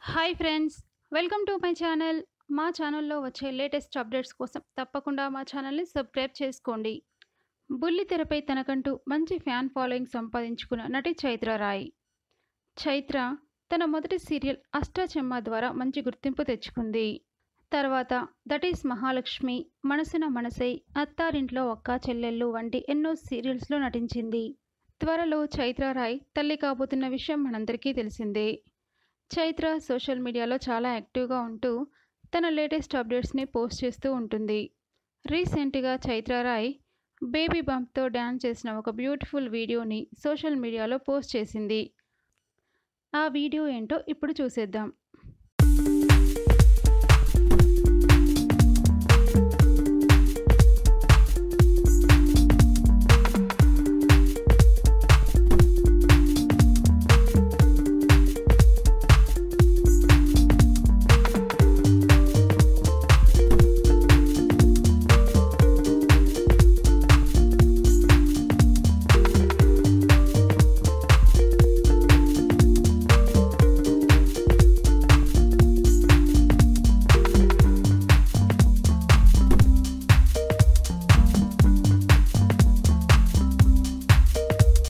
hi friends welcome to my channel మా ఛానల్లో వచ్చే లేటెస్ట్ అప్డేట్స్ కోసం తప్పకుండా మా ఛానల్ని సబ్స్క్రైబ్ చేసుకోండి బుల్లి తెరపై తనకంటూ మంచి ఫ్యాన్ ఫాలోయింగ్ సంపాదించుకున్న నటి చైత్ర రాయ్ చైత్ర తన మొదటి సీరియల్ అష్టాచెమ్మ ద్వారా మంచి గుర్తింపు తెచ్చుకుంది తర్వాత దట్ ఈస్ మహాలక్ష్మి మనసున మనసై అత్తారింట్లో ఒక్క చెల్లెళ్ళు వంటి ఎన్నో సీరియల్స్లో నటించింది త్వరలో చైత్ర రాయ్ తల్లి కాబోతున్న విషయం మనందరికీ తెలిసిందే చైత్ర సోషల్ మీడియాలో చాలా యాక్టివ్గా ఉంటూ తన లేటెస్ట్ అప్డేట్స్ని పోస్ట్ చేస్తూ ఉంటుంది రీసెంట్గా చైత్ర రాయ్ బేబీ బంప్తో డ్యాన్స్ చేసిన ఒక బ్యూటిఫుల్ వీడియోని సోషల్ మీడియాలో పోస్ట్ చేసింది ఆ వీడియో ఏంటో ఇప్పుడు చూసేద్దాం